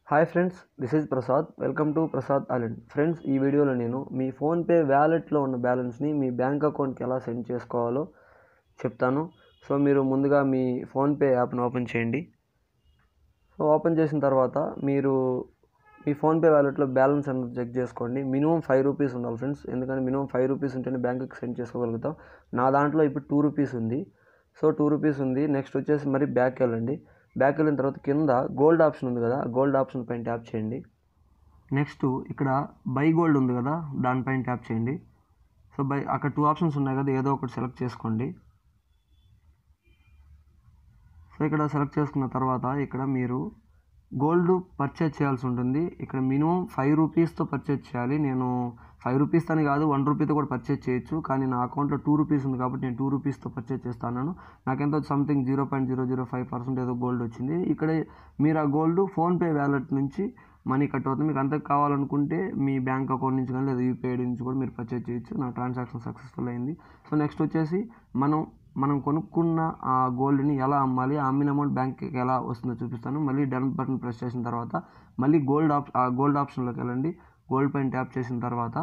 hi friends this is Prasad welcome to Prasad island friends ఈ వీడియోలో నేను మీ ఫోన్పే వ్యాలెట్లో ఉన్న బ్యాలెన్స్ని మీ బ్యాంక్ అకౌంట్కి ఎలా సెండ్ చేసుకోవాలో చెప్తాను సో మీరు ముందుగా మీ ఫోన్పే యాప్ను ఓపెన్ చేయండి సో ఓపెన్ చేసిన తర్వాత మీరు మీ ఫోన్పే వ్యాలెట్లో బ్యాలెన్స్ అనేది చెక్ చేసుకోండి మినిమం ఫైవ్ రూపీస్ ఉండాలి ఫ్రెండ్స్ ఎందుకంటే మినిమం ఫైవ్ రూపీస్ ఉంటేనే బ్యాంకుకి సెండ్ చేసుకోగలుగుతాం నా దాంట్లో ఇప్పుడు టూ రూపీస్ ఉంది సో టూ రూపీస్ ఉంది నెక్స్ట్ వచ్చేసి మరి బ్యాక్ వెళ్ళండి బ్యాక్ వెళ్ళిన తర్వాత కింద గోల్డ్ ఆప్షన్ ఉంది కదా గోల్డ్ ఆప్షన్ పైన ట్యాప్ చేయండి నెక్స్ట్ ఇక్కడ బై గోల్డ్ ఉంది కదా దానిపైన ట్యాప్ చేయండి సో బై అక్కడ టూ ఆప్షన్స్ ఉన్నాయి కదా ఏదో ఒకటి సెలెక్ట్ చేసుకోండి సో ఇక్కడ సెలెక్ట్ చేసుకున్న తర్వాత ఇక్కడ మీరు గోల్డ్ పర్చేజ్ చేయాల్సి ఉంటుంది ఇక్కడ మినిమం ఫైవ్ రూపీస్తో పర్చేజ్ చేయాలి నేను ఫైవ్ రూపీస్ అని కాదు వన్ రూపీతో కూడా పర్చేజ్ చేయొచ్చు కానీ నా అకౌంట్లో టూ రూపీస్ ఉంది కాబట్టి నేను టూ రూపీస్తో పర్చేజ్ చేస్తాను నాకెంతో something zero point zero zero five percent ఏదో గోల్డ్ వచ్చింది ఇక్కడ మీరు ఆ గోల్డ్ ఫోన్పే వ్యాలెట్ నుంచి మనీ కట్ అవుతుంది మీకు అంతకు కావాలనుకుంటే మీ బ్యాంక్ అకౌంట్ నుంచి కానీ లేదా యూపీఐ నుంచి కూడా మీరు పర్చేజ్ చేయొచ్చు నా ట్రాన్సాక్షన్ సక్సెస్ఫుల్ అయింది సో నెక్స్ట్ వచ్చేసి మనం మనం కొనుక్కున్న ఆ గోల్డ్ని ఎలా అమ్మాలి ఆ అమ్మిన అమౌంట్ బ్యాంక్కి ఎలా వస్తుందో చూపిస్తాను మళ్ళీ డన్ బటన్ ప్రెస్ చేసిన తర్వాత మళ్ళీ గోల్డ్ ఆప్ ఆ గోల్డ్ ఆప్షన్లోకి వెళ్ళండి గోల్డ్ పైన ట్యాప్ చేసిన తర్వాత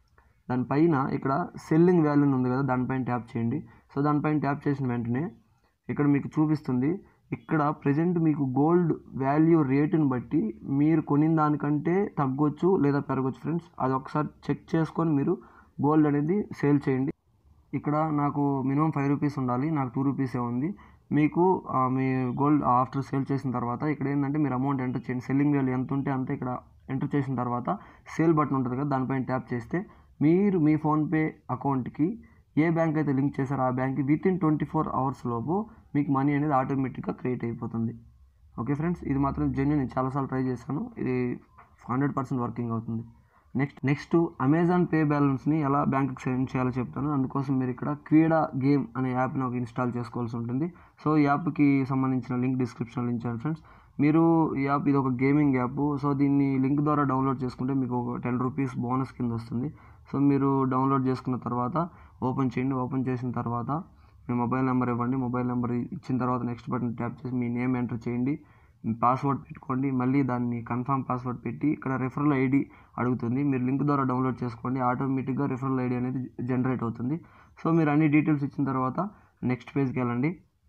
దానిపైన ఇక్కడ సెల్లింగ్ వాల్యూ ఉంది కదా దానిపైన ట్యాప్ చేయండి సో దానిపైన ట్యాప్ చేసిన వెంటనే ఇక్కడ మీకు చూపిస్తుంది ఇక్కడ ప్రజెంట్ మీకు గోల్డ్ వాల్యూ రేటుని బట్టి మీరు కొనిన దానికంటే తగ్గొచ్చు లేదా పెరగచ్చు ఫ్రెండ్స్ అది ఒకసారి చెక్ చేసుకొని మీరు గోల్డ్ అనేది సేల్ చేయండి ఇక్కడ నాకు మినిమం ఫైవ్ రూపీస్ ఉండాలి నాకు టూ రూపీసే ఉంది మీకు ఆ, మీ గోల్డ్ ఆఫ్టర్ సేల్ చేసిన తర్వాత ఇక్కడ ఏంటంటే మీరు అమౌంట్ ఎంటర్ చేయండి సెల్లింగ్ వాల్యూ ఎంత ఉంటే అంత ఇక్కడ ఎంటర్ చేసిన తర్వాత సేల్ బటన్ ఉంటుంది కదా దానిపైన ట్యాప్ చేస్తే మీరు మీ ఫోన్పే అకౌంట్కి ఏ బ్యాంక్ అయితే లింక్ చేశారో ఆ బ్యాంక్కి within twenty four hours లోపు మీకు మనీ అనేది ఆటోమేటిక్గా క్రియేట్ అయిపోతుంది ఓకే ఫ్రెండ్స్ ఇది మాత్రం జెన్యున్ నేను చాలాసార్లు ట్రై చేశాను ఇది హండ్రెడ్ పర్సెంట్ వర్కింగ్ అవుతుంది నెక్స్ట్ నెక్స్ట్ అమెజాన్ పే బ్యాలెన్స్ని ఎలా బ్యాంక్కి సెండ్ చేయాలో చెప్తాను అందుకోసం మీరు ఇక్కడ క్రీడా గేమ్ అనే యాప్ని ఒక ఇన్స్టాల్ చేసుకోవాల్సి ఉంటుంది సో ఈ యాప్కి సంబంధించిన లింక్ డిస్క్రిప్షన్లో ఇచ్చాను ఫ్రెండ్స్ మీరు ఈ యాప్ ఇది ఒక గేమింగ్ యాప్ సో దీన్ని లింక్ ద్వారా డౌన్లోడ్ చేసుకుంటే మీకు ఒక టెన్ రూపీస్ బోనస్ కింద వస్తుంది సో మీరు డౌన్లోడ్ చేసుకున్న తర్వాత ఓపెన్ చేయండి ఓపెన్ చేసిన తర్వాత మీ మొబైల్ నెంబర్ ఇవ్వండి మొబైల్ నెంబర్ ఇచ్చిన తర్వాత నెక్స్ట్ బటన్ ట్యాప్ చేసి మీ నేమ్ ఎంటర్ చేయండి పాస్వర్డ్ పెట్టుకోండి మళ్ళీ దాన్ని కన్ఫర్మ్ పాస్వర్డ్ పెట్టి ఇక్కడ రిఫరల్ ఐడి అడుగుతుంది మీరు లింక్ ద్వారా డౌన్లోడ్ చేసుకోండి ఆటోమేటిక్గా రిఫరల్ ఐడి అనేది జనరేట్ అవుతుంది సో మీరు అన్ని డీటెయిల్స్ ఇచ్చిన తర్వాత నెక్స్ట్ పేజ్కి వెళ్ళండి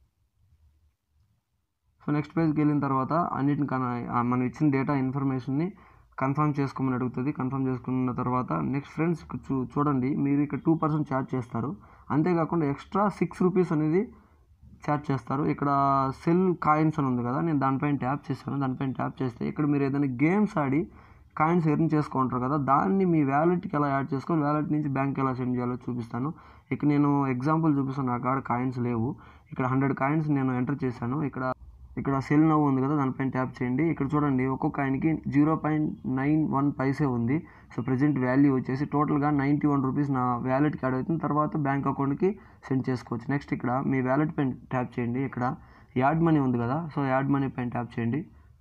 సో నెక్స్ట్ పేజ్కి వెళ్ళిన తర్వాత అన్నిటిని కన ఆ మనం ఇచ్చిన డేటా ఇన్ఫర్మేషన్ని కన్ఫర్మ్ చేసుకోమని అడుగుతుంది కన్ఫర్మ్ చేసుకున్న తర్వాత నెక్స్ట్ ఫ్రెండ్స్ చూ చూడండి మీరు ఇక్కడ టూ పర్సెంట్ ఛార్జ్ చేస్తారు అంతేకాకుండా ఎక్స్ట్రా సిక్స్ రూపీస్ అనేది ఛార్జ్ చేస్తారు ఇక్కడ సెల్ కాయిన్స్ అని ఉంది కదా నేను దానిపైన ట్యాప్ చేశాను దానిపైన ట్యాప్ చేస్తే ఇక్కడ మీరు ఏదైనా గేమ్స్ ఆడి కాయిన్స్ ఎర్న్ చేసుకుంటారు కదా దాన్ని మీ వ్యాలెట్కి ఎలా యాడ్ చేసుకొని వ్యాలెట్ నుంచి బ్యాంక్ ఎలా సెండ్ చేయాలో చూపిస్తాను ఇక్కడ నేను ఎగ్జాంపుల్ చూపిస్తాను నా కాడ కాయిన్స్ లేవు ఇక్కడ హండ్రెడ్ కాయిన్స్ నేను ఎంటర్ చేశాను ఇక్కడ ఇక్కడ సెల్ నవ్వు ఉంది కదా దానిపైన ట్యాప్ చేయండి ఇక్కడ చూడండి ఒక్కొక్క కాయిన్కి zero point nine one paise ఉంది సో ప్రజెంట్ వాల్యూ వచ్చేసి టోటల్గా నైంటీ వన్ రూపీస్ నా వ్యాలెట్కి యాడ్ అవుతుంది తర్వాత బ్యాంక్ అకౌంట్కి సెండ్ చేసుకోవచ్చు నెక్స్ట్ ఇక్కడ మీ వ్యాలెట్ పైన ట్యాప్ చేయండి ఇక్కడ యాడ్ మనీ ఉంది కదా సో యాడ్ మనీ పైన ట్యాప్ చేయండి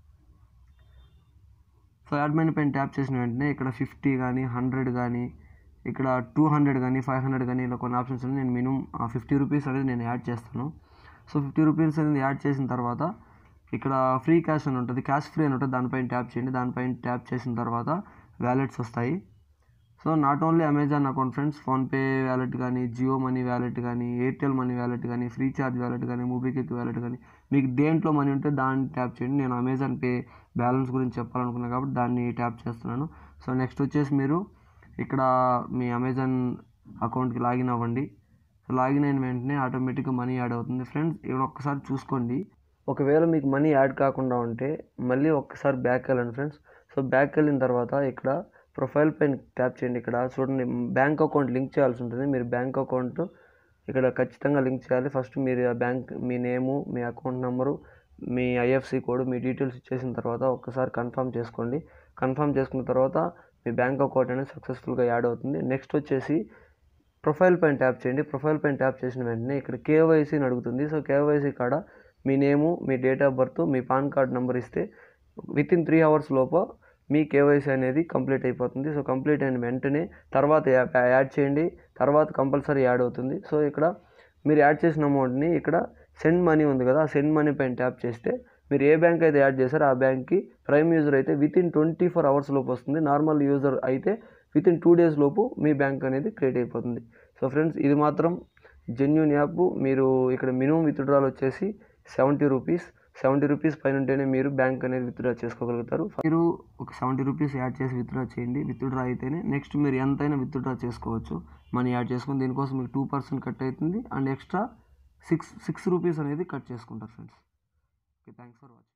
సో యాడ్ మనీ పైన ట్యాప్ చేసిన వెంటనే ఇక్కడ ఫిఫ్టీ కానీ హండ్రెడ్ కానీ ఇక్కడ టూ హండ్రెడ్ కానీ ఫైవ్ హండ్రెడ్ కానీ ఇలా కొన్ని ఆప్షన్స్ ఉన్నాయి నేను మినిమం ఫిఫ్టీ రూపీస్ అనేది నేను యాడ్ చేస్తాను సో ఫిఫ్టీ రూపీస్ అనేది యాడ్ చేసిన తర్వాత ఇక్కడ ఫ్రీ క్యాష్ అని ఉంటుంది క్యాష్ ఫ్రీ అని ఉంటుంది దానిపైన ట్యాప్ చేయండి దానిపైన ట్యాప్ చేసిన తర్వాత వ్యాలెట్స్ వస్తాయి so not only Amazon account friends PhonePe wallet కానీ జియో మనీ వ్యాలెట్ కానీ ఎయిర్టెల్ మనీ వ్యాలెట్ కానీ ఫ్రీ చార్జ్ వ్యాలెట్ కానీ మూబీక్విక్ వ్యాలెట్ కానీ మీకు దేంట్లో మనీ ఉంటే దాన్ని ట్యాప్ చేయండి నేను అమెజాన్ పే బ్యాలెన్స్ గురించి చెప్పాలనుకున్నాను కాబట్టి దాన్ని ట్యాప్ చేస్తున్నాను సో నెక్స్ట్ వచ్చేసి మీరు ఇక్కడ మీ అమెజాన్ అకౌంట్కి లాగిన్ అవ్వండి సో లాగిన్ అయిన వెంటనే ఆటోమేటిక్గా మనీ యాడ్ అవుతుంది ఫ్రెండ్స్ ఇక్కడ ఒక్కసారి చూసుకోండి ఒకవేళ మీకు మనీ యాడ్ కాకుండా ఉంటే మళ్ళీ ఒక్కసారి బ్యాక్ వెళ్ళండి ఫ్రెండ్స్ సో బ్యాక్ వెళ్ళిన తర్వాత ఇక్కడ ప్రొఫైల్ పైన ట్యాప్ చేయండి ఇక్కడ చూడండి బ్యాంక్ అకౌంట్ లింక్ చేయాల్సి ఉంటుంది మీరు బ్యాంక్ అకౌంట్ ఇక్కడ ఖచ్చితంగా లింక్ చేయాలి ఫస్ట్ మీరు ఆ బ్యాంక్ మీ నేము మీ అకౌంట్ నెంబరు మీ ఐఎఫ్సి కోడ్ మీ డీటెయిల్స్ ఇచ్చేసిన తర్వాత ఒక్కసారి కన్ఫర్మ్ చేసుకోండి కన్ఫర్మ్ చేసుకున్న తర్వాత మీ బ్యాంక్ అకౌంట్ అనేది సక్సెస్ఫుల్గా యాడ్ అవుతుంది నెక్స్ట్ వచ్చేసి ప్రొఫైల్ పైన ట్యాప్ చేయండి ప్రొఫైల్ పైన ట్యాప్ చేసిన వెంటనే ఇక్కడ కేవైసీని అడుగుతుంది సో కేవైసీ కాడ మీ నేము మీ డేట్ ఆఫ్ బర్త్ మీ పాన్ కార్డ్ నెంబర్ ఇస్తే విత్ ఇన్ త్రీ అవర్స్ లోపు మీ కేవైసీ అనేది కంప్లీట్ అయిపోతుంది సో కంప్లీట్ అయిన వెంటనే తర్వాత యా- యాడ్ చేయండి తర్వాత కంపల్సరీ యాడ్ అవుతుంది సో ఇక్కడ మీరు యాడ్ చేసిన అమౌంట్ని ఇక్కడ సెండ్ మనీ ఉంది కదా సెండ్ మనీ పైన ట్యాప్ చేస్తే మీరు ఏ బ్యాంక్ అయితే యాడ్ చేశారో ఆ బ్యాంక్కి ప్రైమ్ యూజర్ అయితే within twenty four hours లోపు వస్తుంది నార్మల్ యూజర్ అయితే విత్ ఇన్ టూ డేస్ లోపు మీ బ్యాంక్ అనేది క్రియేట్ అయిపోతుంది సో ఫ్రెండ్స్ ఇది మాత్రం జెన్యున్ యాప్ మీరు ఇక్కడ మినిమం విత్డ్రాల్ వచ్చేసి సెవెంటీ రూపీస్ సెవెంటీ రూపీస్ పైన ఉంటేనే మీరు బ్యాంక్ అనేది విత్డ్రా చేసుకోగలుగుతారు మీరు ఒక సెవెంటీ రూపీస్ యాడ్ చేసి విత్డ్రా చేయండి విత్డ్రా అయితేనే నెక్స్ట్ మీరు ఎంతైనా విత్డ్రా చేసుకోవచ్చు మనీ యాడ్ చేసుకుని దీనికోసం మీకు టూ పర్సెంట్ కట్ అవుతుంది and extra six six rupees అనేది కట్ చేసుకుంటారు friends okay thanks for watching